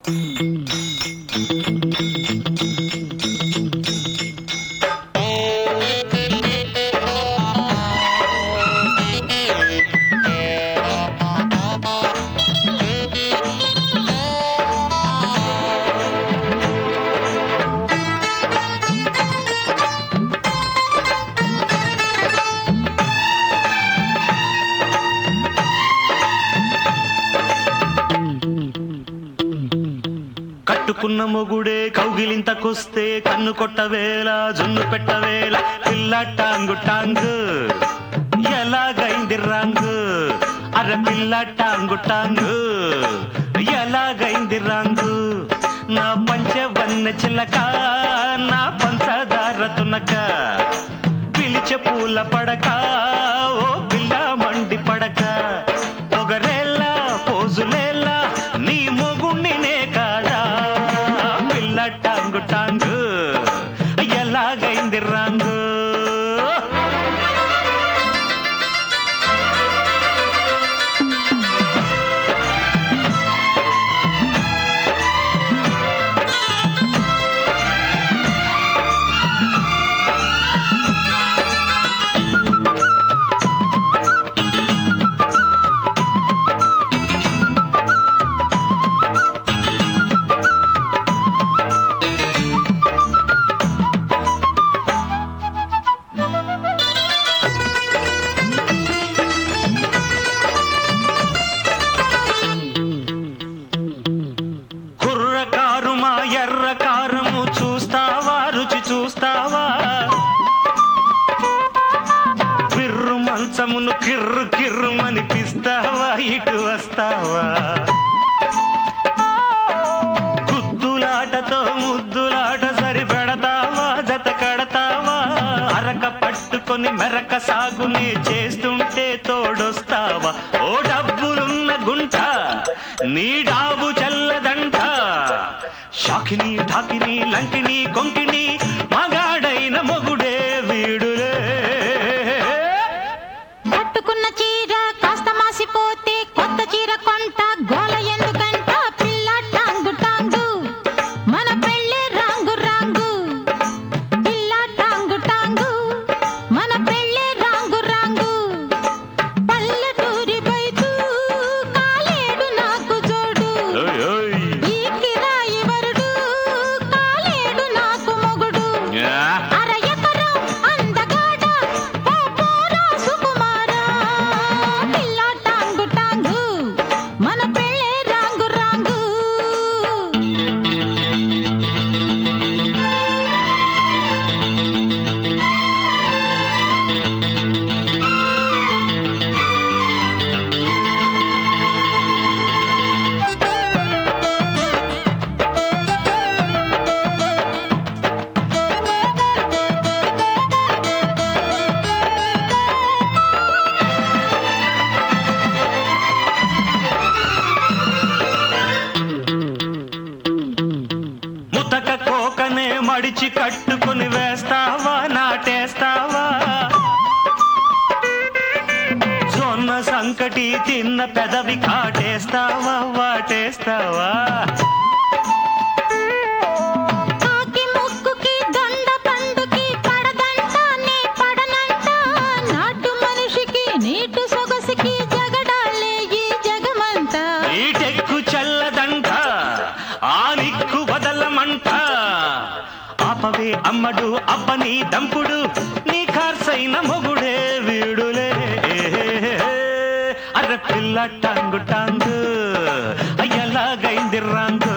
కట్టుకున్న మొగుడే కౌగిలింతకొస్తే కన్ను కొట్టవేళ జున్ను పెట్టవేళ పిల్ల టాంగు టాంగు ఎలాగైంది రాంగు అర పిల్ల టాంగు టాంగు ఎలాగైంది రాంగు నా పంచవన్న చిలక నా పంచదార తునక పిలిచే పూల పడక ఓ పిల్ల మండి పడక పొగరేలా పోజులేలా నీ మొగుణ్ణి నే కాదా పిల్ల టాంగు టాంగు ఎలాగైంది రాంగు కుర్రకారు మా ఎర్ర కారము చూస్తావా రుచి చూస్తావా పిర్రు మంచమును కిర్రు కిర్రు అనిపిస్తావా ఇటు వస్తావా గుద్దులాటతో ముద్దులాట సరి పెడతావా జత కడతావా అరక పట్టుకొని మెరక సాగుని చేస్తుంటే తోడొస్తావా ఓ డబ్బులున్న గుంట నీ డాబు చల్లదంట షాకిని ఢాకిని లంకిని కొంకిని మగాడైన మొగుడే వీడులే కట్టుకున్న చీర కాస్త మాసిపోతే కొత్త చీర కొంట గోల ఎందుకంట పిల్ల టాంగు టాంగు మన పెళ్ళే రాంగు రాంగు పిల్ల టాంగు టాంగు మన పెళ్ళే రాంగు రాంగు పల్లెటూరి బైతు కాలేడు నాకు జోడు ఓయ్ ఓయ్. ఈ కిరాయి వరుడు కాలేడు నాకు మొగుడు యా. అర ఎకరం అందగాడ ఓ పోరా సుకుమారా పిల్ల టాంగు టాంగు మన పెళ్ళే రాంగు రాంగు ముతక కోకనే మడిచి కట్టుకొని వేస్తావా నాటేస్తావా జొన్న సంకటి తిన్న పెదవి కాటేస్తావా వాటేస్తావా కాకి ముక్కుకి దొండ పండుకి పడదంట నీ పడనంట నాటు మనిషికి నీటు సొగసికి జగడాలే ఈ జగమంతా ఈ టెక్కు చల్లదంట ఆ నిక్కు వదలమంట ఆపవే అమ్మడు అబ్బని దంపుడు నీ కార్సైన మొగుడే వీడులే అర్ర పిల్ల టాంగు టాంగు అయ్యలాగైంది రాంగు